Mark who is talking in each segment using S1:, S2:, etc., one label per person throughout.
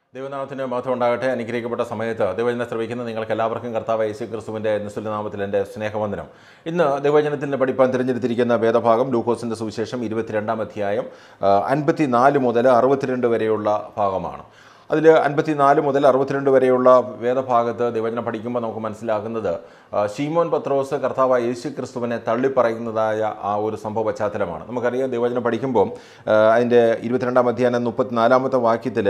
S1: ദൈവനാമത്തിന് മഹത്വം ഉണ്ടാകട്ടെ അനുഗ്രഹിക്കപ്പെട്ട സമയത്ത് ദൈവജനം ശ്രമിക്കുന്ന നിങ്ങൾക്ക് എല്ലാവർക്കും കർത്താവ് യേശു ക്രിസ്തുവിൻ്റെ നിസ്തുലനാമത്തിൽ എൻ്റെ സ്നേഹവന്ദനം ഇന്ന് ദൈവജനത്തിൻ്റെ പഠിപ്പാൻ തിരഞ്ഞെടുത്തിരിക്കുന്ന വേദഭാഗം ലൂക്കോസിൻ്റെ സുവിശേഷം ഇരുപത്തിരണ്ടാം അധ്യായം അൻപത്തി നാല് മുതൽ അറുപത്തിരണ്ട് വരെയുള്ള ഭാഗമാണ് അതിൽ അൻപത്തിനാല് മുതൽ അറുപത്തിരണ്ട് വരെയുള്ള വേദഭാഗത്ത് ദൈവജനം പഠിക്കുമ്പോൾ നമുക്ക് മനസ്സിലാകുന്നത് ആ, ശീമോൻ പത്രോസ് കർത്താവ് യേശു ക്രിസ്തുവിനെ തള്ളിപ്പറയുന്നതായ ആ ഒരു സംഭവ പശ്ചാത്തലമാണ് നമുക്കറിയാം ദൈവജനം പഠിക്കുമ്പോൾ ആ, അതിൻ്റെ ഇരുപത്തിരണ്ടാം അധ്യായം മുപ്പത്തിനാലാമത്തെ വാക്യത്തിൽ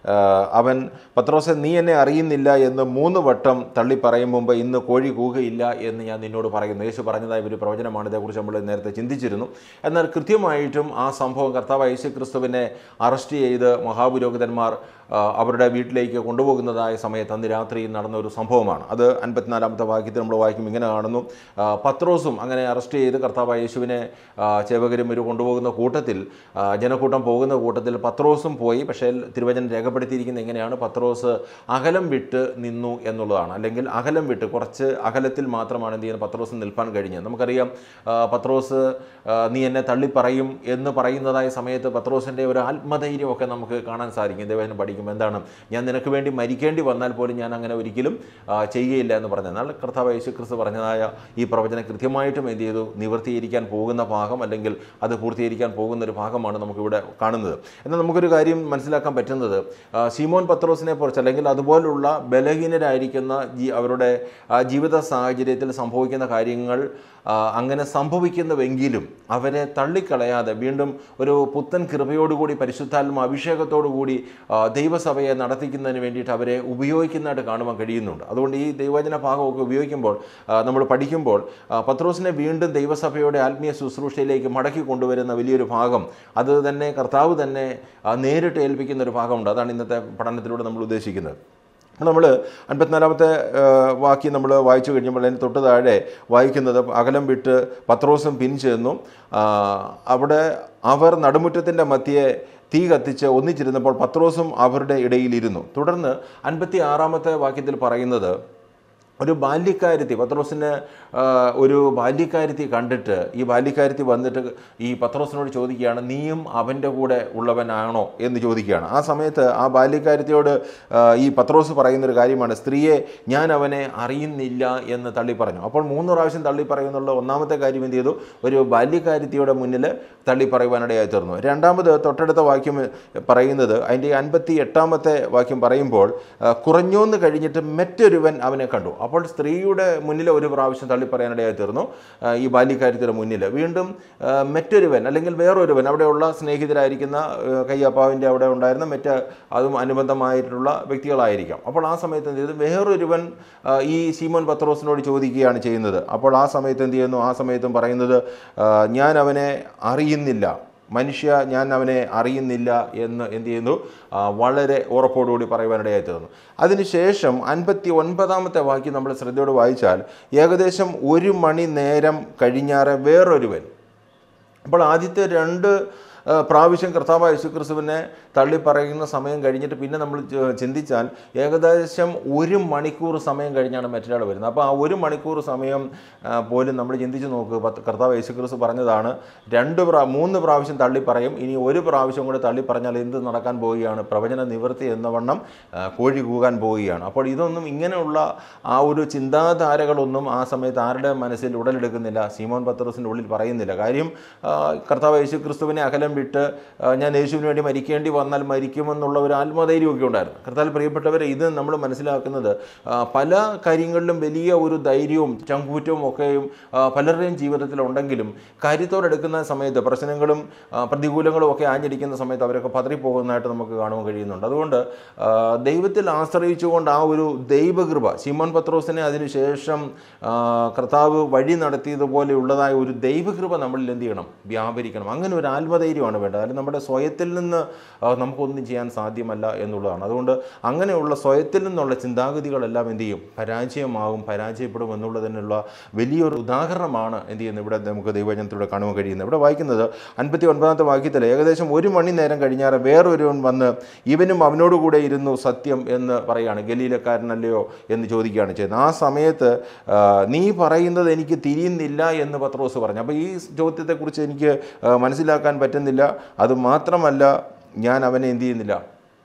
S1: അവൻ പത്രോസെ നീ എന്നെ അറിയുന്നില്ല എന്ന് മൂന്ന് വട്ടം തള്ളിപ്പറയും മുമ്പ് ഇന്ന് കോഴി കൂകയില്ല എന്ന് ഞാൻ നിന്നോട് പറയുന്നു യേശു പറഞ്ഞതായ ഒരു പ്രവചനമാണ് ഇതേക്കുറിച്ച് നമ്മൾ നേരത്തെ ചിന്തിച്ചിരുന്നു എന്നാൽ കൃത്യമായിട്ടും ആ സംഭവം കർത്താവ് യേശു ക്രിസ്തുവിനെ അറസ്റ്റ് ചെയ്ത് മഹാപുരോഹിതന്മാർ ആ, അവരുടെ വീട്ടിലേക്ക് കൊണ്ടുപോകുന്നതായ സമയത്ത് അന്ന് രാത്രി നടന്ന ഒരു സംഭവമാണ് അത് അൻപത്തിനാലാമത്തെ വാക്യത്തിൽ നമ്മൾ വായിക്കും ഇങ്ങനെ കാണുന്നു ആ, പത്രോസും അങ്ങനെ അറസ്റ്റ് ചെയ്ത് കർത്താവ് യേശുവിനെ ആ, ചേവകരും ഒരു കൊണ്ടുപോകുന്ന കൂട്ടത്തിൽ ആ, ജനക്കൂട്ടം പോകുന്ന കൂട്ടത്തിൽ പത്രോസും പോയി പക്ഷേ തിരുവചനം രേഖപ്പെടുത്തിയിരിക്കുന്നത് എങ്ങനെയാണ് പത്രോസ് അകലം വിട്ട് നിന്നു എന്നുള്ളതാണ് അല്ലെങ്കിൽ അകലം വിട്ട് കുറച്ച് അകലത്തിൽ മാത്രമാണ് എന്ത് ചെയ്യുന്നത് പത്രോസ് നിൽപ്പാൻ കഴിഞ്ഞത് നമുക്കറിയാം ആ, പത്രോസ് ആ, നീ എന്നെ തള്ളിപ്പറയും എന്ന് പറയുന്നതായ സമയത്ത് പത്രോസിൻ്റെ ഒരു ആത്മധൈര്യമൊക്കെ നമുക്ക് കാണാൻ സാധിക്കും ദൈവത്തിന് പഠിക്കും എന്താണ് ഞാൻ നിനക്ക് വേണ്ടി മരിക്കേണ്ടി വന്നാൽ പോലും ഞാൻ അങ്ങനെ ഒരിക്കലും ആ, ചെയ്യുകയില്ല എന്ന് പറഞ്ഞു എന്നാൽ കർത്താവ് യേശു ക്രിസ്തു പറഞ്ഞതായ ഈ പ്രവചനം കൃത്യമായിട്ടും എന്ത് ചെയ്തു നിവർത്തീകരിക്കാൻ പോകുന്ന ഭാഗം അല്ലെങ്കിൽ അത് പൂർത്തീകരിക്കാൻ പോകുന്ന ഒരു ഭാഗമാണ് നമുക്കിവിടെ കാണുന്നത് എന്നാൽ നമുക്കൊരു കാര്യം മനസ്സിലാക്കാൻ പറ്റുന്നത് ആ, ശീമോൻ പത്രോസിനെ കുറിച്ച് അല്ലെങ്കിൽ അതുപോലുള്ള ബലഹീനരായിരിക്കുന്ന ജീ അവരുടെ ആ, ജീവിത സാഹചര്യത്തിൽ സംഭവിക്കുന്ന കാര്യങ്ങൾ ആ, അങ്ങനെ സംഭവിക്കുന്നുവെങ്കിലും അവരെ തള്ളിക്കളയാതെ വീണ്ടും ഒരു പുത്തൻ കൃപയോടുകൂടി പരിശുദ്ധാത്മ അഭിഷേകത്തോടുകൂടി ആ, ദൈവസഭയെ നടത്തിക്കുന്നതിന് വേണ്ടിയിട്ട് അവരെ ഉപയോഗിക്കുന്നതായിട്ട് കാണുവാൻ കഴിയുന്നുണ്ട് അതുകൊണ്ട് ഈ ദൈവവചന ഭാഗമൊക്കെ ഉപയോഗിക്കുമ്പോൾ ആ, നമ്മൾ പഠിക്കുമ്പോൾ ആ, പത്രോസിനെ വീണ്ടും ദൈവസഭയുടെ ആത്മീയ ശുശ്രൂഷയിലേക്ക് മടക്കി കൊണ്ടുവരുന്ന വലിയൊരു ഭാഗം അത് തന്നെ കർത്താവ് തന്നെ ആ, നേരിട്ട് ഏൽപ്പിക്കുന്ന ഒരു ഭാഗമുണ്ട് അതാണ് ഇന്നത്തെ പഠനത്തിലൂടെ നമ്മൾ ഉദ്ദേശിക്കുന്നത് നമ്മൾ അൻപത്തിനാലാമത്തെ വാക്യം നമ്മൾ വായിച്ചു കഴിഞ്ഞപ്പോൾ അതിന് തൊട്ട് താഴെ വായിക്കുന്നത് അകലം വിട്ട് പത്രോസും പിൻചെന്നു ആ, അവിടെ അവർ നടുമുറ്റത്തിൻ്റെ മധ്യയെ തീ കത്തിച്ച് ഒന്നിച്ചിരുന്നപ്പോൾ പത്രോസും അവരുടെ ഇടയിലിരുന്നു തുടർന്ന് അൻപത്തി ആറാമത്തെ വാക്യത്തിൽ പറയുന്നത് ഒരു ബാല്യക്കാരത്തി പത്രോസിന് ആ, ഒരു ബാല്യക്കാരത്തി കണ്ടിട്ട് ഈ ബാല്യക്കാരത്തി വന്നിട്ട് ഈ പത്രോസിനോട് ചോദിക്കുകയാണ് നീയും അവൻ്റെ കൂടെ ഉള്ളവനാണോ എന്ന് ചോദിക്കുകയാണ് ആ സമയത്ത് ആ ബാല്യക്കാരത്തിയോട് ആ, ഈ പത്രോസ് പറയുന്നൊരു കാര്യമാണ് സ്ത്രീയെ ഞാൻ അവനെ അറിയുന്നില്ല എന്ന് തള്ളി പറഞ്ഞു അപ്പോൾ മൂന്ന് പ്രാവശ്യം തള്ളി പറയുന്നുള്ള ഒന്നാമത്തെ കാര്യം എന്ത് ചെയ്തു ഒരു ബാല്യക്കാരത്തിയുടെ മുന്നിൽ തള്ളി പറയുവാനിടയായി തീർന്നു രണ്ടാമത് തൊട്ടടുത്ത വാക്യം പറയുന്നത് അതിൻ്റെ അൻപത്തി എട്ടാമത്തെ വാക്യം പറയുമ്പോൾ ആ, കുറഞ്ഞോന്ന് കഴിഞ്ഞിട്ട് മറ്റൊരുവൻ അവനെ കണ്ടു അപ്പോൾ സ്ത്രീയുടെ മുന്നിൽ ഒരു പ്രാവശ്യം തള്ളി പറയാനിടയായി തീർന്നു ആ, ഈ ബാല്യക്കാര്യത്തിൻ്റെ മുന്നിൽ വീണ്ടും ആ, മറ്റൊരുവൻ അല്ലെങ്കിൽ വേറൊരുവൻ അവിടെയുള്ള സ്നേഹിതരായിരിക്കുന്ന ആ, കയ്യപ്പാവിൻ്റെ അവിടെ ഉണ്ടായിരുന്ന മറ്റ് അതും അനുബന്ധമായിട്ടുള്ള വ്യക്തികളായിരിക്കാം അപ്പോൾ ആ സമയത്ത് എന്ത് ചെയ്തു വേറൊരുവൻ ആ, ഈ സീമോൻ പത്രോസിനോട് ചോദിക്കുകയാണ് ചെയ്യുന്നത് അപ്പോൾ ആ സമയത്ത് എന്ത് ചെയ്യുന്നു ആ സമയത്തും പറയുന്നത് ആ, ഞാൻ അവനെ അറിയുന്നില്ല മനുഷ്യ ഞാൻ അവനെ അറിയുന്നില്ല എന്ന് എന്ത് ചെയ്യുന്നു ആ, വളരെ ഉറപ്പോടുകൂടി പറയുവാനിടയായി തീർന്നു അതിനുശേഷം അൻപത്തി ഒൻപതാമത്തെ വാക്യം നമ്മൾ ശ്രദ്ധയോട് വായിച്ചാൽ ഏകദേശം ഒരു മണി നേരം കഴിഞ്ഞാറ് വേറൊരുവൻ അപ്പോൾ ആദ്യത്തെ രണ്ട് ആ, പ്രാവശ്യം കർത്താവ് യേശുക്രിസ്തുവിനെ തള്ളി പറയുന്ന സമയം കഴിഞ്ഞിട്ട് പിന്നെ നമ്മൾ ച- ചിന്തിച്ചാൽ ഏകദേശം ഒരു മണിക്കൂർ സമയം കഴിഞ്ഞാണ് മറ്റൊരാൾ വരുന്നത് അപ്പോൾ ആ ഒരു മണിക്കൂർ സമയം ആ, പോലും നമ്മൾ ചിന്തിച്ച് നോക്കുക പത്ത് കർത്താവ് യേശുക്രിസ്തു പറഞ്ഞതാണ് രണ്ട് പ്രാ മൂന്ന് പ്രാവശ്യം തള്ളി പറയും ഇനി ഒരു പ്രാവശ്യം കൂടെ തള്ളി പറഞ്ഞാൽ എന്ത് നടക്കാൻ പോവുകയാണ് പ്രവചന നിവൃത്തി എന്ന വണ്ണം ആ, കോഴി കൂകാൻ പോവുകയാണ് അപ്പോൾ ഇതൊന്നും ഇങ്ങനെയുള്ള ആ ഒരു ചിന്താധാരകളൊന്നും ആ സമയത്ത് ആരുടെ മനസ്സിൽ ഉടലെടുക്കുന്നില്ല സീമോൻ പത്രോസിൻ്റെ ഉള്ളിൽ പറയുന്നില്ല കാര്യം ആ, കർത്താവ് യേശു ക്രിസ്തുവിനെ അകലം വിട്ട് ആ, ഞാൻ യേശുവിന് വേണ്ടി മരിക്കേണ്ടി വന്നാൽ മരിക്കുമെന്നുള്ള ഒരു ആത്മധൈര്യമൊക്കെ ഉണ്ടായിരുന്നു കർത്താൽ പ്രിയപ്പെട്ടവരെ ഇത് നമ്മൾ മനസ്സിലാക്കുന്നത് ആ, പല കാര്യങ്ങളിലും വലിയ ഒരു ധൈര്യവും ചങ്കൂറ്റവും ഒക്കെയും ആ, പലരുടെയും ജീവിതത്തിൽ ഉണ്ടെങ്കിലും കാര്യത്തോടെടുക്കുന്ന സമയത്ത് പ്രശ്നങ്ങളും ആ, പ്രതികൂലങ്ങളും ഒക്കെ ആഞ്ഞടിക്കുന്ന സമയത്ത് അവരൊക്കെ പതറിപ്പോകുന്നതായിട്ട് നമുക്ക് കാണുവാൻ കഴിയുന്നുണ്ട് അതുകൊണ്ട് ആ, ദൈവത്തിൽ ആശ്രയിച്ചുകൊണ്ട് ആ ഒരു ദൈവകൃപ ശിമോൻ പത്രോസിനെ അതിനുശേഷം ആ, കർത്താവ് വഴി നടത്തിയതുപോലെയുള്ളതായ ഒരു ദൈവകൃപ നമ്മളിൽ എന്ത് ചെയ്യണം വ്യാപരിക്കണം അങ്ങനെ ഒരു ആത്മധൈര്യമാണ് വേണ്ടത് അല്ലെങ്കിൽ നമ്മുടെ സ്വയത്തിൽ നിന്ന് ആ, നമുക്കൊന്നും ചെയ്യാൻ സാധ്യമല്ല എന്നുള്ളതാണ് അതുകൊണ്ട് അങ്ങനെയുള്ള സ്വയത്തിൽ നിന്നുള്ള ചിന്താഗതികളെല്ലാം എന്ത് ചെയ്യും പരാജയമാകും പരാജയപ്പെടും എന്നുള്ളതിനുള്ള വലിയൊരു ഉദാഹരണമാണ് എന്ത് ചെയ്യുന്നത് ഇവിടെ നമുക്ക് ദൈവജനത്തിലൂടെ കാണുവാൻ കഴിയുന്നത് ഇവിടെ വായിക്കുന്നത് അൻപത്തി ഒൻപതാമത്തെ വാക്യത്തിൽ ഏകദേശം ഒരു മണി നേരം കഴിഞ്ഞാൽ വേറൊരുവൻ വന്ന് ഇവനും അവനോടുകൂടെ ഇരുന്നു സത്യം എന്ന് പറയുകയാണ് ഗലീലക്കാരനല്ലയോ എന്ന് ചോദിക്കുകയാണ് ചെയ്യുന്നത് ആ സമയത്ത് ആ, നീ പറയുന്നത് എനിക്ക് തിരിയുന്നില്ല എന്ന് പത്രോസ് പറഞ്ഞു അപ്പോൾ ഈ ചോദ്യത്തെക്കുറിച്ച് എനിക്ക് ആ, മനസ്സിലാക്കാൻ പറ്റുന്നില്ല അത് മാത്രമല്ല ഞാൻ അവനെ എന്ത് ചെയ്യുന്നില്ല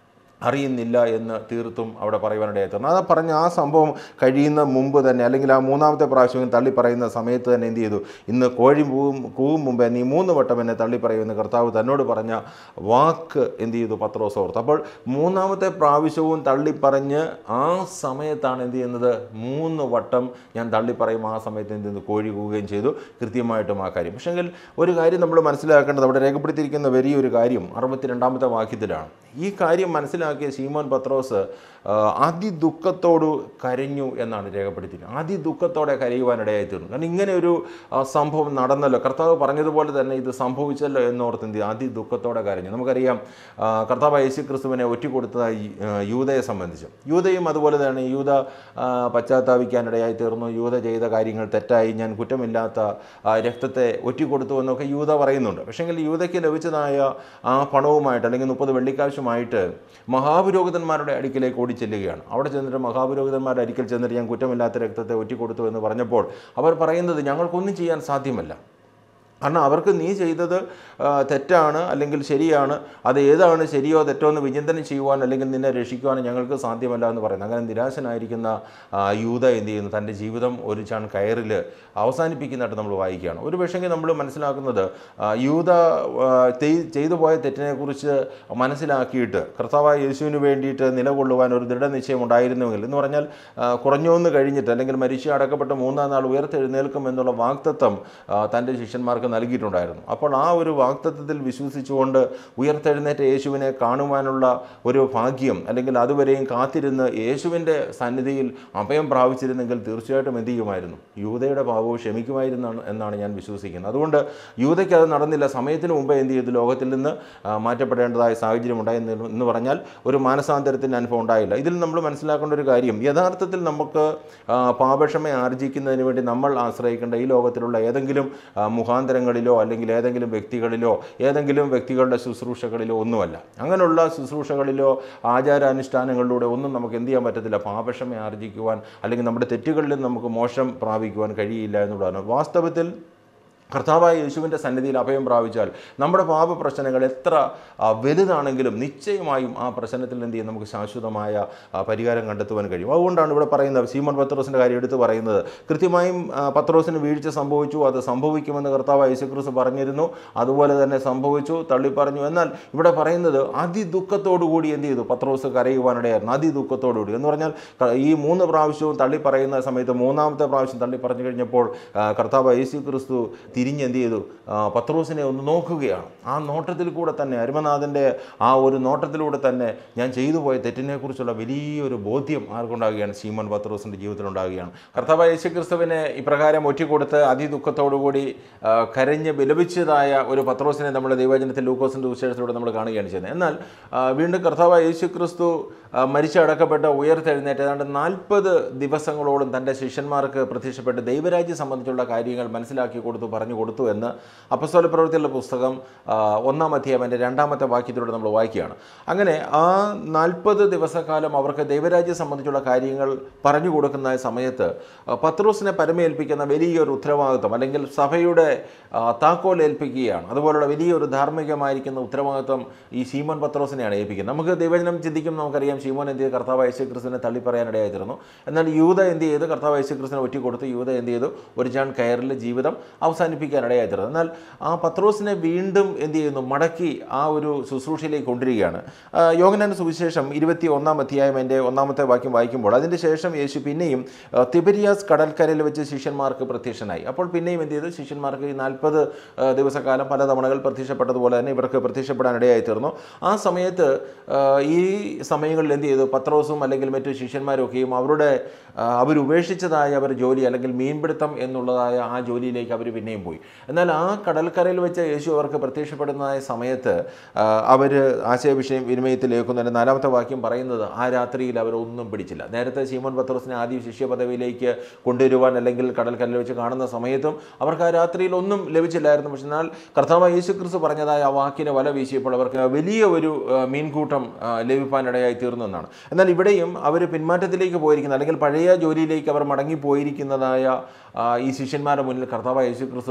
S1: അറിയുന്നില്ല എന്ന് തീർത്തും അവിടെ പറയുവാനിടയായി തീർന്നു അത് പറഞ്ഞ ആ സംഭവം കഴിയുന്ന മുമ്പ് തന്നെ അല്ലെങ്കിൽ ആ മൂന്നാമത്തെ പ്രാവശ്യം തള്ളി പറയുന്ന സമയത്ത് തന്നെ എന്ത് ചെയ്തു ഇന്ന് കോഴി പൂവും കൂവും മുമ്പേ നീ മൂന്ന് വട്ടം എന്നെ തള്ളി പറയുമെന്ന് കർത്താവ് തന്നോട് പറഞ്ഞ വാക്ക് എന്ത് ചെയ്തു പത്രോസ് ഓർത്ത് അപ്പോൾ മൂന്നാമത്തെ പ്രാവശ്യവും തള്ളി പറഞ്ഞ് ആ സമയത്താണ് എന്ത് ചെയ്യുന്നത് മൂന്ന് വട്ടം ഞാൻ തള്ളി പറയും ആ സമയത്ത് എന്ത് ചെയ്യുന്നു കോഴി കൂവുകയും ചെയ്തു കൃത്യമായിട്ടും ആ കാര്യം പക്ഷെങ്കിൽ ഒരു കാര്യം നമ്മൾ മനസ്സിലാക്കേണ്ടത് അവിടെ രേഖപ്പെടുത്തിയിരിക്കുന്ന വലിയൊരു കാര്യം അറുപത്തിരണ്ടാമത്തെ വാക്യത്തിലാണ് ഈ കാര്യം മനസ്സിലാക്കിയ ശീമോൻ പത്രോസ് ആ, അതിദുഃഖത്തോടു കരഞ്ഞു എന്നാണ് രേഖപ്പെടുത്തിയിരിക്കുന്നത് അതിദുഃഖത്തോടെ കരയുവാനിടയായി തീർന്നു കാരണം ഇങ്ങനെ ഒരു ആ, സംഭവം നടന്നല്ലോ കർത്താവ് പറഞ്ഞതുപോലെ തന്നെ ഇത് സംഭവിച്ചല്ലോ എന്നോർത്ത് എന്ത് ചെയ്തു? അതിദുഃഖത്തോടെ കരഞ്ഞു നമുക്കറിയാം ആ, കർത്താവ് യേശു ക്രിസ്തുവിനെ ഒറ്റിക്കൊടുത്തതായി ആ, യൂതയെ സംബന്ധിച്ച് യൂതയും അതുപോലെ തന്നെ യൂത ആ, പശ്ചാത്താപിക്കാനിടയായി തീർന്നു യൂത ചെയ്ത കാര്യങ്ങൾ തെറ്റായി ഞാൻ കുറ്റമില്ലാത്ത ആ, രക്തത്തെ ഒറ്റിക്കൊടുത്തു എന്നൊക്കെ യൂത പറയുന്നുണ്ട് പക്ഷേങ്കിൽ യൂതയ്ക്ക് ലഭിച്ചതായ ആ പണവുമായിട്ട് അല്ലെങ്കിൽ മുപ്പത് വെള്ളിക്കാശുമായിട്ട് മഹാപുരോഹിതന്മാരുടെ അടുക്കിലേക്ക് ഓടി ചെല്ലുകയാണ് അവിടെ ചെന്നിട്ട് മഹാപുരോഹിതന്മാരുടെ അടുക്കൽ ചെന്നിട്ട് ഞാൻ കുറ്റമില്ലാത്ത രക്തത്തെ ഒറ്റിക്കൊടുത്തു എന്ന് പറഞ്ഞപ്പോൾ അവർ പറയുന്നത് ഞങ്ങൾക്കൊന്നും ചെയ്യാൻ സാധ്യമല്ല കാരണം അവർക്ക് നീ ചെയ്തത് ആ, തെറ്റാണ് അല്ലെങ്കിൽ ശരിയാണ് അത് ഏതാണ് ശരിയോ തെറ്റോ എന്ന് വിചിന്തനം ചെയ്യുവാൻ അല്ലെങ്കിൽ നിന്നെ രക്ഷിക്കുവാൻ ഞങ്ങൾക്ക് സാധ്യമല്ല എന്ന് പറയുന്നത് അങ്ങനെ നിരാശനായിരിക്കുന്ന ആ, യൂത എന്ത് ചെയ്യുന്നു തൻ്റെ ജീവിതം ഒരു ചാൺ കയറിൽ അവസാനിപ്പിക്കുന്നതായിട്ട് നമ്മൾ വായിക്കുകയാണ് ഒരു പക്ഷേങ്കിൽ നമ്മൾ മനസ്സിലാക്കുന്നത് ആ, യൂത ആ, തെയ്- ചെയ്തു പോയ തെറ്റിനെക്കുറിച്ച് മനസ്സിലാക്കിയിട്ട് കർത്താവായ യേശുവിന് വേണ്ടിയിട്ട് നിലകൊള്ളുവാൻ ഒരു ദൃഢനിശ്ചയം ഉണ്ടായിരുന്നുവെങ്കിൽ എന്ന് പറഞ്ഞാൽ ആ, കുറഞ്ഞൊന്ന് കഴിഞ്ഞിട്ട് അല്ലെങ്കിൽ മരിച്ചു അടക്കപ്പെട്ട് മൂന്നാം നാൾ ഉയർത്തെഴുന്നേൽക്കും എന്നുള്ള വാക്തത്വം ആ, തൻ്റെ ശിഷ്യന്മാർക്ക് നൽകിയിട്ടുണ്ടായിരുന്നു അപ്പോൾ ആ ഒരു വാക്തത്വത്തിൽ വിശ്വസിച്ചുകൊണ്ട് ഉയർത്തെഴുന്നേറ്റ യേശുവിനെ കാണുവാനുള്ള ഒരു ഭാഗ്യം അല്ലെങ്കിൽ അതുവരെയും കാത്തിരുന്ന് യേശുവിൻ്റെ സന്നിധിയിൽ അഭയം പ്രാപിച്ചിരുന്നെങ്കിൽ തീർച്ചയായിട്ടും എന്ത് ചെയ്യുമായിരുന്നു യൂതയുടെ പാപവും ക്ഷമിക്കുമായിരുന്നു എന്നാണ് ഞാൻ വിശ്വസിക്കുന്നത് അതുകൊണ്ട് യൂതയ്ക്ക് അത് നടന്നില്ല സമയത്തിന് മുമ്പേ എന്ത് ചെയ്തു ലോകത്തിൽ നിന്ന് ആ, മാറ്റപ്പെടേണ്ടതായ സാഹചര്യം ഉണ്ടായി എന്ന് എന്ന് പറഞ്ഞാൽ ഒരു മാനസാന്തരത്തിൻ്റെ അനുഭവം ഉണ്ടായില്ല ഇതിൽ നമ്മൾ മനസ്സിലാക്കേണ്ട ഒരു കാര്യം യഥാർത്ഥത്തിൽ നമുക്ക് ആ, പാപക്ഷമ ആർജിക്കുന്നതിന് വേണ്ടി നമ്മൾ ആശ്രയിക്കേണ്ട ഈ ലോകത്തിലുള്ള ഏതെങ്കിലും ആ, മുഖാന്തരങ്ങളിലോ അല്ലെങ്കിൽ ഏതെങ്കിലും വ്യക്തികളിലോ ഏതെങ്കിലും വ്യക്തികളുടെ ശുശ്രൂഷകളിലോ ഒന്നുമല്ല അങ്ങനെയുള്ള ശുശ്രൂഷകളിലോ ആചാരാനുഷ്ഠാനങ്ങളിലൂടെ ഒന്നും നമുക്ക് എന്ത് ചെയ്യാൻ പറ്റത്തില്ല പാപക്ഷമ ആർജിക്കുവാൻ അല്ലെങ്കിൽ നമ്മുടെ തെറ്റുകളിൽ നിന്ന് നമുക്ക് മോശം പ്രാപിക്കുവാൻ കഴിയില്ല എന്നുള്ളതാണ് വാസ്തവത്തിൽ കർത്താവായ യേശുവിൻ്റെ സന്നിധിയിൽ അഭയം പ്രാപിച്ചാൽ നമ്മുടെ പാപ പ്രശ്നങ്ങൾ എത്ര ആ, വലുതാണെങ്കിലും നിശ്ചയമായും ആ പ്രശ്നത്തിൽ എന്ത് ചെയ്യും നമുക്ക് ശാശ്വതമായ ആ, പരിഹാരം കണ്ടെത്തുവാൻ കഴിയും അതുകൊണ്ടാണ് ഇവിടെ പറയുന്നത് സീമോൻ പത്രോസിൻ്റെ കാര്യം എടുത്ത് പറയുന്നത് കൃത്യമായും ആ, പത്രോസിന് വീഴ്ച സംഭവിച്ചു അത് സംഭവിക്കുമെന്ന് കർത്താവ് യേശുക്രിസ്തു പറഞ്ഞിരുന്നു അതുപോലെ തന്നെ സംഭവിച്ചു തള്ളി പറഞ്ഞു എന്നാൽ ഇവിടെ പറയുന്നത് അതിദുഃഖത്തോടു കൂടി എന്ത് ചെയ്തു പത്രോസ് കരയുവാനിടയായിരുന്നു അതിദുഃഖത്തോടുകൂടി എന്ന് പറഞ്ഞാൽ ക- ഈ മൂന്ന് പ്രാവശ്യവും തള്ളി പറയുന്ന സമയത്ത് മൂന്നാമത്തെ പ്രാവശ്യം തള്ളി പറഞ്ഞു കഴിഞ്ഞപ്പോൾ ആ, കർത്താവ് യേശു ക്രിസ്തു തിരിഞ്ഞ് എന്ത് ചെയ്തു ആ, പത്രോസിനെ ഒന്ന് നോക്കുകയാണ് ആ നോട്ടത്തിൽ കൂടെ തന്നെ അരുമനാഥൻ്റെ ആ ഒരു നോട്ടത്തിലൂടെ തന്നെ ഞാൻ ചെയ്തു പോയ തെറ്റിനെക്കുറിച്ചുള്ള വലിയൊരു ബോധ്യം ആർക്കുണ്ടാകുകയാണ് സീമോൻ പത്രോസിൻ്റെ ജീവിതത്തിൽ ഉണ്ടാകുകയാണ് കർത്താവ് യേശു ക്രിസ്തുവിനെ ഇപ്രകാരം ഒറ്റിക്കൊടുത്ത് അതിദുഃഖത്തോടുകൂടി ആ, കരഞ്ഞ് വിലപിച്ചതായ ഒരു പത്രോസിനെ നമ്മുടെ ദൈവജനത്തിൽ ലൂക്കോസിൻ്റെ വിശേഷത്തിലൂടെ നമ്മൾ കാണുകയാണ് ചെയ്യുന്നത് എന്നാൽ ആ, വീണ്ടും കർത്താവ് യേശു ക്രിസ്തു ആ, മരിച്ചടക്കപ്പെട്ട് ഉയർത്തെഴുന്നേറ്റ് ഏതാണ്ട് നാൽപ്പത് ദിവസങ്ങളോളം തൻ്റെ ശിഷ്യന്മാർക്ക് പ്രത്യക്ഷപ്പെട്ട് ദൈവരാജ്യം സംബന്ധിച്ചുള്ള കാര്യങ്ങൾ മനസ്സിലാക്കി കൊടുത്തു പറഞ്ഞു കൊടുത്തു എന്ന് അപ്പസ്തോല പ്രവൃത്തിയുള്ള പുസ്തകം ആ, ഒന്നാം അധ്യായം എൻ്റെ രണ്ടാമത്തെ വാക്യത്തിലൂടെ നമ്മൾ വായിക്കുകയാണ് അങ്ങനെ ആ നാൽപ്പത് ദിവസക്കാലം അവർക്ക് ദൈവരാജ്യം സംബന്ധിച്ചുള്ള കാര്യങ്ങൾ പറഞ്ഞു കൊടുക്കുന്ന സമയത്ത് ആ, പത്രോസിനെ പരമേൽപ്പിക്കുന്ന വലിയൊരു ഉത്തരവാദിത്വം അല്ലെങ്കിൽ സഭയുടെ ആ, താക്കോൽ ഏൽപ്പിക്കുകയാണ് അതുപോലുള്ള വലിയൊരു ധാർമ്മികമായിരിക്കുന്ന ഉത്തരവാദിത്വം ഈ ശീമോൻ പത്രോസിനെയാണ് ഏൽപ്പിക്കുന്നത് നമുക്ക് ദൈവജനം ചിന്തിക്കും നമുക്കറിയാം ശീമോൻ എന്ത് ചെയ്ത് കർത്താവ് യേശുക്രിസ്തുവിനെ തള്ളി പറയാനിടയായിരുന്നു എന്നാൽ യൂത എന്ത് ചെയ്ത് കർത്താവ് യേശുക്രിസ്തുവിനെ ഒറ്റിക്കൊടുത്ത് യൂത എന്ത് ചെയ്തു ഒരു ജാൻ കയറിൽ ജീവിതം അവസാനിപ്പിക്കാനിടയായിരുന്നു എന്നാൽ ആ പത്രോസിനെ വീണ്ടും എന്ത് ചെയ്യുന്നു മടക്കി ആ ഒരു ശുശ്രൂഷയിലേക്ക് കൊണ്ടുവരികയാണ് ആ, യോഹന്നാന്റെ സുവിശേഷം ഇരുപത്തി ഒന്നാം അധ്യായം എൻ്റെ ഒന്നാമത്തെ വാക്യം വായിക്കുമ്പോൾ അതിൻ്റെ ശേഷം യേശു പിന്നെയും ആ, തിബരിയാസ് കടൽക്കരയിൽ വെച്ച് ശിഷ്യന്മാർക്ക് പ്രത്യക്ഷനായി അപ്പോൾ പിന്നെയും എന്ത് ചെയ്തു ശിഷ്യന്മാർക്ക് ഈ നാൽപ്പത് ദിവസക്കാലം പല തവണകൾ പ്രത്യക്ഷപ്പെട്ടതുപോലെ തന്നെ ഇവർക്ക് പ്രത്യക്ഷപ്പെടാൻ ഇടയായി തീർന്നു ആ സമയത്ത് ആ, ഈ സമയങ്ങളിൽ എന്ത് ചെയ്തു പത്രോസും അല്ലെങ്കിൽ മറ്റു ശിഷ്യന്മാരൊക്കെയും അവരുടെ ആ, അവരുപേക്ഷിച്ചതായ അവർ ജോലി അല്ലെങ്കിൽ മീൻപിടുത്തം എന്നുള്ളതായ ആ ജോലിയിലേക്ക് അവർ പിന്നെയും പോയി എന്നാൽ ആ കടൽക്കരയിൽ വെച്ച് യേശു അവർക്ക് പ്രത്യക്ഷപ്പെടുന്നതായ സമയത്ത് അവർ ആശയവിഷയം വിനിമയത്തിലേക്കുന്നതിൻ്റെ നാലാമത്തെ വാക്യം പറയുന്നത് ആ രാത്രിയിൽ അവരൊന്നും പിടിച്ചില്ല നേരത്തെ ശീമോൻ പത്രോസിനെ ആദ്യം ശിഷ്യ പദവിയിലേക്ക് കൊണ്ടുവരുവാൻ അല്ലെങ്കിൽ കടൽക്കരയിൽ വെച്ച് കാണുന്ന സമയത്തും അവർക്ക് ആ രാത്രിയിൽ ഒന്നും ലഭിച്ചില്ലായിരുന്നു പക്ഷെ എന്നാൽ കർത്താവ് യേശു ക്രിസ്തു പറഞ്ഞതായ ആ വാക്കിന് വല വീശിയപ്പോൾ അവർക്ക് വലിയ ഒരു ആ, മീൻകൂട്ടം ആ, ലഭിക്കാനിടയായി തീർന്നു എന്നാണ് എന്നാൽ ഇവിടെയും അവർ പിന്മാറ്റത്തിലേക്ക് പോയിരിക്കുന്ന അല്ലെങ്കിൽ പഴയ ജോലിയിലേക്ക് അവർ മടങ്ങിപ്പോയിരിക്കുന്നതായ ആ, ഈ ശിഷ്യന്മാരുടെ മുന്നിൽ കർത്താവ് യേശു ക്രിസ്തു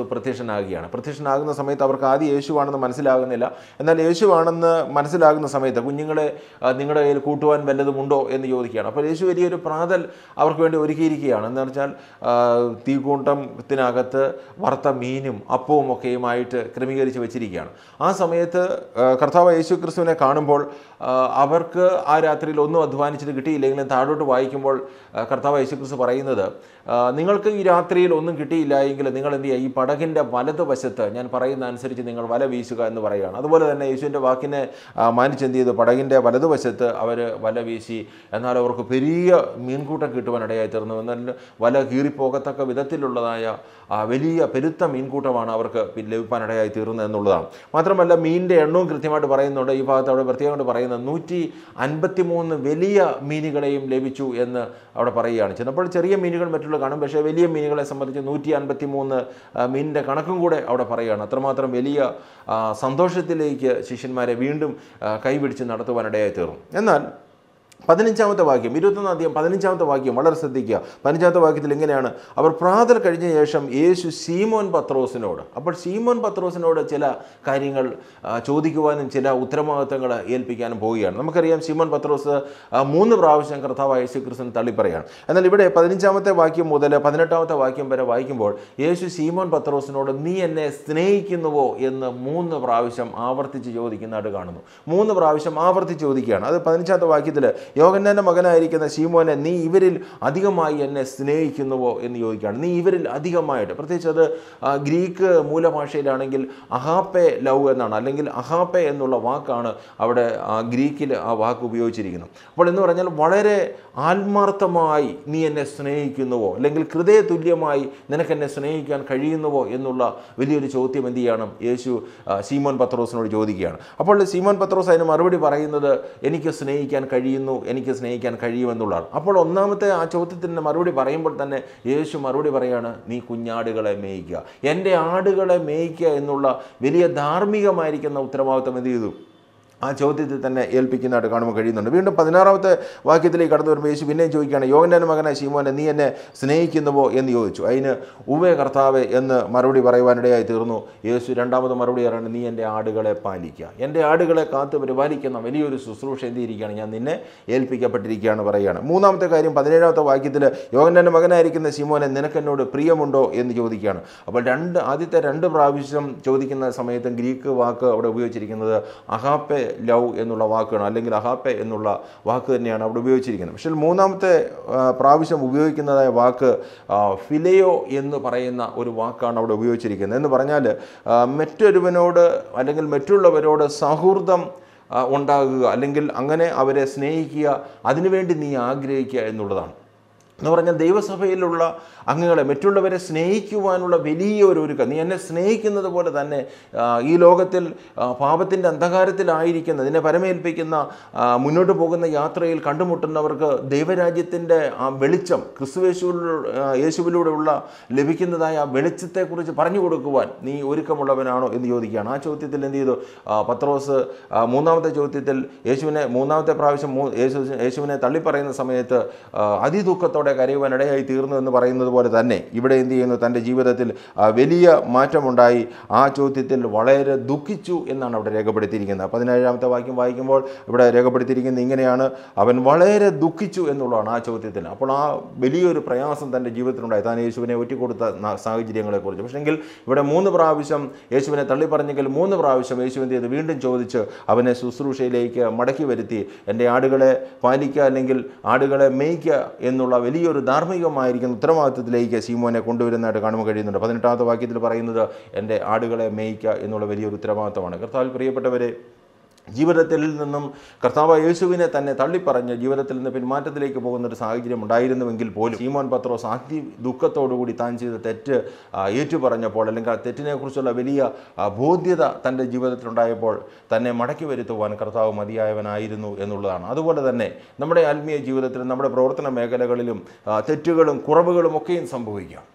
S1: ക്രിസ്തു പ്രത്യക്ഷനാകുകയാണ് പ്രത്യക്ഷനാകുന്ന സമയത്ത് അവർക്ക് ആദ്യം യേശുവാണെന്ന് മനസ്സിലാകുന്നില്ല എന്നാൽ യേശുവാണെന്ന് മനസ്സിലാകുന്ന സമയത്ത് കുഞ്ഞുങ്ങളെ ആ, നിങ്ങളുടെ കയ്യിൽ കൂട്ടുവാൻ വല്ലതുമുണ്ടോ എന്ന് ചോദിക്കുകയാണ് അപ്പോൾ യേശു വലിയൊരു പ്രാതൽ അവർക്ക് വേണ്ടി ഒരുക്കിയിരിക്കുകയാണ് എന്ന് വെച്ചാൽ ആ, തീകൂട്ടത്തിനകത്ത് വറുത്ത മീനും അപ്പവും ഒക്കെയുമായിട്ട് ക്രമീകരിച്ച് വെച്ചിരിക്കുകയാണ് ആ സമയത്ത് ആ, കർത്താവ് യേശു ക്രിസ്തുവിനെ കാണുമ്പോൾ ആ, അവർക്ക് ആ രാത്രിയിൽ ഒന്നും അധ്വാനിച്ചിട്ട് കിട്ടിയില്ലെങ്കിലും താഴോട്ട് വായിക്കുമ്പോൾ ആ, കർത്താവ് യേശു ക്രിസ്തു പറയുന്നത് ആ, നിങ്ങൾക്ക് ഈ രാത്രിയിൽ ഒന്നും കിട്ടിയില്ല എങ്കിൽ നിങ്ങൾ എന്ത് ചെയ്യുക ഈ പടകിൻ്റെ വലതുവശത്ത് ഞാൻ പറയുന്ന അനുസരിച്ച് നിങ്ങൾ വല വീശുക എന്ന് പറയുകയാണ് അതുപോലെ തന്നെ യേശുവിൻ്റെ വാക്കിനെ ആ, മാനിച്ച് എന്ത് ചെയ്തു പടകിൻ്റെ വലതുവശത്ത് അവർ വല വീശി എന്നാൽ അവർക്ക് പെരിയ മീൻകൂട്ടം കിട്ടുവാനിടയായി തീർന്നു എന്നാൽ വല കീറിപ്പോകത്തക്ക വിധത്തിലുള്ളതായ ആ വലിയ പെരുത്ത മീൻകൂട്ടമാണ് അവർക്ക് പി- ലഭിക്കാനിടയായി തീർന്നത് എന്നുള്ളതാണ് മാത്രമല്ല മീനിൻ്റെ എണ്ണവും കൃത്യമായിട്ട് പറയുന്നുണ്ട് ഈ ഭാഗത്ത് അവിടെ പ്രത്യേകമായിട്ട് പറയുന്നത് നൂറ്റി അൻപത്തി മൂന്ന് വലിയ മീനുകളെയും ലഭിച്ചു എന്ന് അവിടെ പറയുകയാണ് ചിലപ്പോൾ ചെറിയ മീനുകൾ മറ്റുള്ള കാണും പക്ഷേ വലിയ മീനുകളെ സംബന്ധിച്ച് നൂറ്റി അൻപത്തി മൂന്ന് മീനിൻ്റെ കണക്കും കൂടെ അവിടെ പറയുകയാണ് അത്രമാത്രം വലിയ ആ, സന്തോഷത്തിലേക്ക് ശിഷ്യന്മാരെ വീണ്ടും ആ, കൈപിടിച്ച് നടത്തുവാനിടയായി തീർന്നു എന്നാൽ പതിനഞ്ചാമത്തെ വാക്യം ഇരുപത്തൊന്നാം അധ്യായം പതിനഞ്ചാമത്തെ വാക്യം വളരെ ശ്രദ്ധിക്കുക പതിനഞ്ചാമത്തെ വാക്യത്തിൽ എങ്ങനെയാണ് അവർ പ്രാതൽ കഴിഞ്ഞ ശേഷം യേശു സീമോൻ പത്രോസിനോട് അപ്പോൾ സീമോൻ പത്രോസിനോട് ചില കാര്യങ്ങൾ ആ, ചോദിക്കുവാനും ചില ഉത്തരവാദിത്തങ്ങൾ ഏൽപ്പിക്കാനും പോവുകയാണ് നമുക്കറിയാം സീമോൻ പത്രോസ് ആ, മൂന്ന് പ്രാവശ്യം കർത്താവ് യേശു ക്രിസ്തുവിന് തള്ളിപ്പറയാണ് എന്നാൽ ഇവിടെ പതിനഞ്ചാമത്തെ വാക്യം മുതൽ പതിനെട്ടാമത്തെ വാക്യം വരെ വായിക്കുമ്പോൾ യേശു സീമോൻ പത്രോസിനോട് നീ എന്നെ സ്നേഹിക്കുന്നുവോ എന്ന് മൂന്ന് പ്രാവശ്യം ആവർത്തിച്ച് ചോദിക്കുന്നതായിട്ട് കാണുന്നു മൂന്ന് പ്രാവശ്യം ആവർത്തിച്ച് ചോദിക്കുകയാണ് അത് പതിനഞ്ചാമത്തെ വാക്യത്തിൽ യോഗന്നാൻ്റെ മകനായിരിക്കുന്ന ശീമോനെ നീ ഇവരിൽ അധികമായി എന്നെ സ്നേഹിക്കുന്നുവോ എന്ന് ചോദിക്കുകയാണ് നീ ഇവരിൽ അധികമായിട്ട് പ്രത്യേകിച്ച് അത് ആ, ഗ്രീക്ക് മൂലഭാഷയിലാണെങ്കിൽ അഹാപ്പെ ലവ് എന്നാണ് അല്ലെങ്കിൽ അഹാപ്പെ എന്നുള്ള വാക്കാണ് അവിടെ ആ, ഗ്രീക്കിൽ ആ വാക്ക് ഉപയോഗിച്ചിരിക്കുന്നത് അപ്പോൾ എന്ന് പറഞ്ഞാൽ വളരെ ആത്മാർത്ഥമായി നീ എന്നെ സ്നേഹിക്കുന്നുവോ അല്ലെങ്കിൽ ഹൃദയ തുല്യമായി നിനക്ക് എന്നെ സ്നേഹിക്കാൻ കഴിയുന്നുവോ എന്നുള്ള വലിയൊരു ചോദ്യം എന്ത് ചെയ്യണം യേശു ആ, സീമോൻ പത്രോസിനോട് ചോദിക്കുകയാണ് അപ്പോൾ സീമോൻ പത്രോസ് അതിന് മറുപടി പറയുന്നത് എനിക്ക് സ്നേഹിക്കാൻ കഴിയുന്നു എനിക്ക് സ്നേഹിക്കാൻ കഴിയുമെന്നുള്ളതാണ് അപ്പോൾ ഒന്നാമത്തെ ആ ചോദ്യത്തിന് മറുപടി പറയുമ്പോൾ തന്നെ യേശു മറുപടി പറയാണ് നീ കുഞ്ഞാടുകളെ മേയിക്കുക എൻ്റെ ആടുകളെ മേയിക്കുക എന്നുള്ള വലിയ ധാർമ്മികമായിരിക്കുന്ന ഉത്തരവാദിത്വം എന്ത് ചെയ്തു ആ ചോദ്യത്തിൽ തന്നെ ഏൽപ്പിക്കുന്നതായിട്ട് കാണുമ്പോൾ കഴിയുന്നുണ്ട് വീണ്ടും പതിനാറാമത്തെ വാക്യത്തിലേക്ക് കടന്നു വരുമ്പോൾ യേശു പിന്നെയും ചോദിക്കുകയാണ് യോഗൻ്റെ മകനായ ശീമോനെ നീ എന്നെ സ്നേഹിക്കുന്നുവോ എന്ന് ചോദിച്ചു അതിന് ഉവേ കർത്താവെ എന്ന് മറുപടി പറയുവാനിടയായി തീർന്നു യേശു രണ്ടാമത് മറുപടി പറയാണ് നീ എൻ്റെ ആടുകളെ പാലിക്കുക എൻ്റെ ആടുകളെ കാത്തു പരിപാലിക്കുന്ന വലിയൊരു ശുശ്രൂഷ എന്തിരിക്കുകയാണ് ഞാൻ നിന്നെ ഏൽപ്പിക്കപ്പെട്ടിരിക്കുകയാണ് പറയുകയാണ് മൂന്നാമത്തെ കാര്യം പതിനേഴാമത്തെ വാക്യത്തിൽ യോഗൻ്റെ മകനായിരിക്കുന്ന ശിമോനെ നിനക്കെന്നോട് പ്രിയമുണ്ടോ എന്ന് ചോദിക്കുകയാണ് അപ്പോൾ രണ്ട് ആദ്യത്തെ രണ്ട് പ്രാവശ്യം ചോദിക്കുന്ന സമയത്ത് ഗ്രീക്ക് വാക്ക് അവിടെ ഉപയോഗിച്ചിരിക്കുന്നത് അഹാപ്പെ ലവ് എന്നുള്ള വാക്കാണ് അല്ലെങ്കിൽ അഹാപ്പെ എന്നുള്ള വാക്ക് തന്നെയാണ് അവിടെ ഉപയോഗിച്ചിരിക്കുന്നത് പക്ഷേ മൂന്നാമത്തെ ആ, പ്രാവശ്യം ഉപയോഗിക്കുന്നതായ വാക്ക് ആ, ഫിലയോ എന്ന് പറയുന്ന ഒരു വാക്കാണ് അവിടെ ഉപയോഗിച്ചിരിക്കുന്നത് എന്ന് പറഞ്ഞാൽ ആ, മറ്റൊരുവനോട് അല്ലെങ്കിൽ മറ്റുള്ളവരോട് സൗഹൃദം ആ, ഉണ്ടാകുക അല്ലെങ്കിൽ അങ്ങനെ അവരെ സ്നേഹിക്കുക അതിനുവേണ്ടി നീ ആഗ്രഹിക്കുക എന്നുള്ളതാണ് എന്ന് പറഞ്ഞാൽ ദൈവസഭയിലുള്ള അംഗങ്ങളെ മറ്റുള്ളവരെ സ്നേഹിക്കുവാനുള്ള വലിയ ഒരു ഒരുക്കം നീ എന്നെ സ്നേഹിക്കുന്നത് പോലെ തന്നെ ആ, ഈ ലോകത്തിൽ പാപത്തിൻ്റെ അന്ധകാരത്തിലായിരിക്കുന്ന നിന്നെ പരമേൽപ്പിക്കുന്ന ആ, മുന്നോട്ട് പോകുന്ന യാത്രയിൽ കണ്ടുമുട്ടുന്നവർക്ക് ദൈവരാജ്യത്തിൻ്റെ ആ വെളിച്ചം ക്രിസ്തുവേശുവിലൂടെ യേശുവിലൂടെയുള്ള ലഭിക്കുന്നതായ ആ വെളിച്ചത്തെക്കുറിച്ച് പറഞ്ഞു കൊടുക്കുവാൻ നീ ഒരുക്കമുള്ളവനാണോ എന്ന് ചോദിക്കുകയാണ് ആ ചോദ്യത്തിൽ എന്ത് ചെയ്തു ആ, പത്രോസ് ആ, മൂന്നാമത്തെ ചോദ്യത്തിൽ യേശുവിനെ മൂന്നാമത്തെ പ്രാവശ്യം മൂ- യേശു യേശുവിനെ തള്ളിപ്പറയുന്ന സമയത്ത് ആ, അതിദുഃഖത്തോടെ കരയുവാനിടയായി തീർന്നു എന്ന് പറയുന്നത് പോലെ തന്നെ ഇവിടെ എന്ത് ചെയ്യുന്നു തൻ്റെ ജീവിതത്തിൽ ആ, വലിയ മാറ്റമുണ്ടായി ആ ചോദ്യത്തിൽ വളരെ ദുഃഖിച്ചു എന്നാണ് അവിടെ രേഖപ്പെടുത്തിയിരിക്കുന്നത് പതിനേഴാമത്തെ വാക്യം വായിക്കുമ്പോൾ ഇവിടെ രേഖപ്പെടുത്തിയിരിക്കുന്നത് ഇങ്ങനെയാണ് അവൻ വളരെ ദുഃഖിച്ചു എന്നുള്ളതാണ് ആ ചോദ്യത്തിന് അപ്പോൾ ആ വലിയൊരു പ്രയാസം തൻ്റെ ജീവിതത്തിലുണ്ടായി താൻ യേശുവിനെ ഒറ്റിക്കൊടുത്ത ന- സാഹചര്യങ്ങളെക്കുറിച്ച് പക്ഷെങ്കിൽ ഇവിടെ മൂന്ന് പ്രാവശ്യം യേശുവിനെ തള്ളിപ്പറഞ്ഞെങ്കിൽ മൂന്ന് പ്രാവശ്യം യേശു എന്ത് ചെയ്ത് വീണ്ടും ചോദിച്ച് അവനെ ശുശ്രൂഷയിലേക്ക് മടക്കി വരുത്തി എൻ്റെ ആടുകളെ പാലിക്കുക അല്ലെങ്കിൽ ആടുകളെ മേയ്ക്കുക എന്നുള്ള വലിയൊരു ധാർമ്മികമായിരിക്കുന്ന ഉത്തരവാദിത്വത്തിലേക്ക് സീമോനെ കൊണ്ടുവരുന്നതായിട്ട് കാണുമ്പോൾ കഴിയുന്നുണ്ട് പതിനെട്ടാമത്തെ വാക്യത്തിൽ പറയുന്നത് എൻ്റെ ആടുകളെ മേയ്ക്കുക എന്നുള്ള വലിയൊരു ഉത്തരവാദിത്തമാണ് കർത്താവിൽ പ്രിയപ്പെട്ടവരെ ജീവിതത്തിൽ നിന്നും കർത്താവ് യേശുവിനെ തന്നെ തള്ളിപ്പറഞ്ഞ് ജീവിതത്തിൽ നിന്ന് പിന്മാറ്റത്തിലേക്ക് പോകുന്ന ഒരു സാഹചര്യം ഉണ്ടായിരുന്നുവെങ്കിൽ പോലും സീമോൻ പത്രോസ് അതി ദുഃഖത്തോടുകൂടി താൻ ചെയ്ത തെറ്റ് ആ, ഏറ്റുപറഞ്ഞപ്പോൾ അല്ലെങ്കിൽ ആ തെറ്റിനെക്കുറിച്ചുള്ള വലിയ ആ, ബോധ്യത തൻ്റെ ജീവിതത്തിലുണ്ടായപ്പോൾ തന്നെ മടക്കി വരുത്തുവാൻ കർത്താവ് മതിയായവനായിരുന്നു എന്നുള്ളതാണ് അതുപോലെ തന്നെ നമ്മുടെ ആത്മീയ ജീവിതത്തിലും നമ്മുടെ പ്രവർത്തന മേഖലകളിലും ആ, തെറ്റുകളും കുറവുകളും ഒക്കെയും സംഭവിക്കാം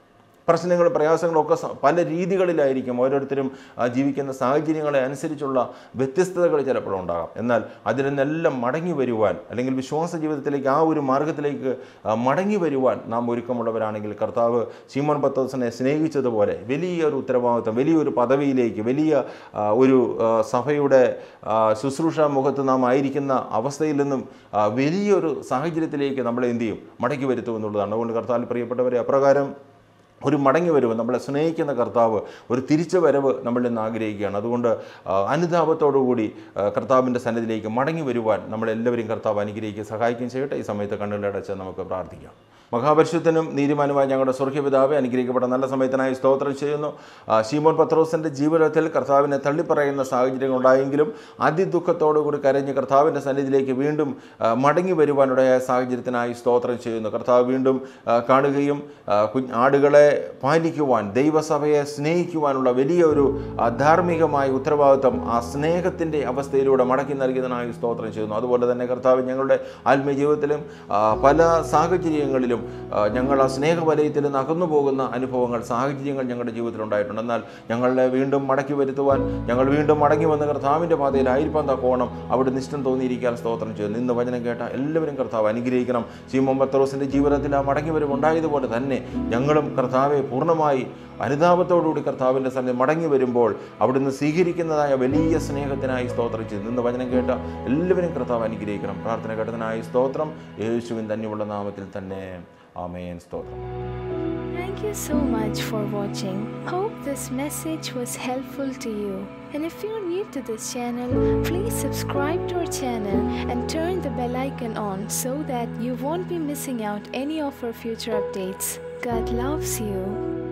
S1: പ്രശ്നങ്ങളും പ്രയാസങ്ങളും ഒക്കെ സ- പല രീതികളിലായിരിക്കും ഓരോരുത്തരും ആ, ജീവിക്കുന്ന സാഹചര്യങ്ങളെ അനുസരിച്ചുള്ള വ്യത്യസ്തതകൾ ചിലപ്പോൾ ഉണ്ടാകാം എന്നാൽ അതിൽ നിന്നെല്ലാം മടങ്ങി വരുവാൻ അല്ലെങ്കിൽ വിശ്വാസ ജീവിതത്തിലേക്ക് ആ ഒരു മാർഗത്തിലേക്ക് ആ, മടങ്ങി വരുവാൻ നാം ഒരുക്കമുള്ളവരാണെങ്കിൽ കർത്താവ് ശീമോൻ പത്തോസിനെ സ്നേഹിച്ചതുപോലെ വലിയൊരു ഉത്തരവാദിത്വം വലിയൊരു പദവിയിലേക്ക് വലിയ ആ, ഒരു ആ, സഭയുടെ ആ, ശുശ്രൂഷ മുഖത്ത് നാം ആയിരിക്കുന്ന അവസ്ഥയിൽ നിന്നും ആ, വലിയൊരു സാഹചര്യത്തിലേക്ക് നമ്മളെ എന്ത് ചെയ്യും മടക്കി വരുത്തും എന്നുള്ളതാണ് അതുകൊണ്ട് കർത്താവിൽ പ്രിയപ്പെട്ടവരെ അപ്രകാരം ഒരു മടങ്ങി വരവ് നമ്മളെ സ്നേഹിക്കുന്ന കർത്താവ് ഒരു തിരിച്ചു വരവ് നമ്മളിൽ നിന്ന് ആഗ്രഹിക്കുകയാണ് അതുകൊണ്ട് ആ, അനുതാപത്തോടുകൂടി ആ, കർത്താവിൻ്റെ സന്നിധിയിലേക്ക് മടങ്ങി വരുവാൻ നമ്മളെല്ലാവരും കർത്താവ് അനുഗ്രഹിക്കുക സഹായിക്കുകയും ചെയ്യട്ടെ ഈ സമയത്ത് കണ്ണുകളടച്ച് നമുക്ക് പ്രാർത്ഥിക്കാം മഹാപരിശുദ്ധനും നീതിമാനുമായ ഞങ്ങളുടെ സ്വർഗീയപിതാവെ അനുഗ്രഹിക്കപ്പെട്ട നല്ല സമയത്തിനായി സ്തോത്രം ചെയ്യുന്നു ആ, ശീമോൻ പത്രോസിൻ്റെ ജീവിതത്തിൽ കർത്താവിനെ തള്ളിപ്പറയുന്ന സാഹചര്യങ്ങൾ ഉണ്ടായെങ്കിലും അതിദുഃഖത്തോടുകൂടി കരഞ്ഞ് കർത്താവിൻ്റെ സന്നിധിയിലേക്ക് വീണ്ടും ആ, മടങ്ങി വരുവാനുടയായ സാഹചര്യത്തിനായി സ്തോത്രം ചെയ്യുന്നു കർത്താവ് വീണ്ടും ആ, കാണുകയും ആ, കുഞ്ഞ് ആടുകളെ പാലിക്കുവാൻ ദൈവസഭയെ സ്നേഹിക്കുവാനുള്ള വലിയൊരു ആ, ധാർമ്മികമായ ഉത്തരവാദിത്വം ആ സ്നേഹത്തിൻ്റെ അവസ്ഥയിലൂടെ മടക്കി നൽകിയതിനായി സ്തോത്രം ചെയ്യുന്നു അതുപോലെ തന്നെ കർത്താവ് ഞങ്ങളുടെ ആത്മീയ ജീവിതത്തിലും ആ, പല സാഹചര്യങ്ങളിലും ആ, ഞങ്ങൾ ആ സ്നേഹവലയത്തിൽ നിന്ന് അകന്നു പോകുന്ന അനുഭവങ്ങൾ സാഹചര്യങ്ങൾ ഞങ്ങളുടെ ജീവിതത്തിൽ ഉണ്ടായിട്ടുണ്ട് എന്നാൽ ഞങ്ങളെ വീണ്ടും മടക്കി വരുത്തുവാൻ ഞങ്ങൾ വീണ്ടും മടങ്ങി വന്ന കർത്താവിൻ്റെ പാതയിലായിരിക്കാൻ തക്കോണം അവിടെ നിഷ്ഠം തോന്നിയിരിക്കാൻ സ്തോത്രം ചെയ്യുന്നു ഇന്ന് വചനം കേട്ട എല്ലാവരും കർത്താവ് അനുഗ്രഹിക്കണം സീമോൻ പത്രോസിൻ്റെ ജീവിതത്തിൽ ആ മടങ്ങി വരും ഉണ്ടായതുപോലെ തന്നെ ഞങ്ങളും കർത്താവെ പൂർണ്ണമായി അനുതാപത്തോടുകൂടി കർത്താവിൻ്റെ സന്നിധി മടങ്ങി വരുമ്പോൾ അവിടുന്ന് സ്വീകരിക്കുന്നതായ വലിയ സ്നേഹത്തിനായി സ്തോത്രം ചെയ്തു ഇന്ന് വചനം കേട്ട എല്ലാവരും കർത്താവ് അനുഗ്രഹിക്കണം പ്രാർത്ഥന കേട്ടതിനായി സ്തോത്രം യേശുവിൻ തന്നെയുള്ള നാമത്തിൽ തന്നെ ആമേൻ സ്തോത്രം
S2: Thank you so much for watching. Hope this message was helpful to you. And if you're new to this channel, please subscribe to our channel and turn the bell icon on so that you won't be missing out any of our future updates. God loves you.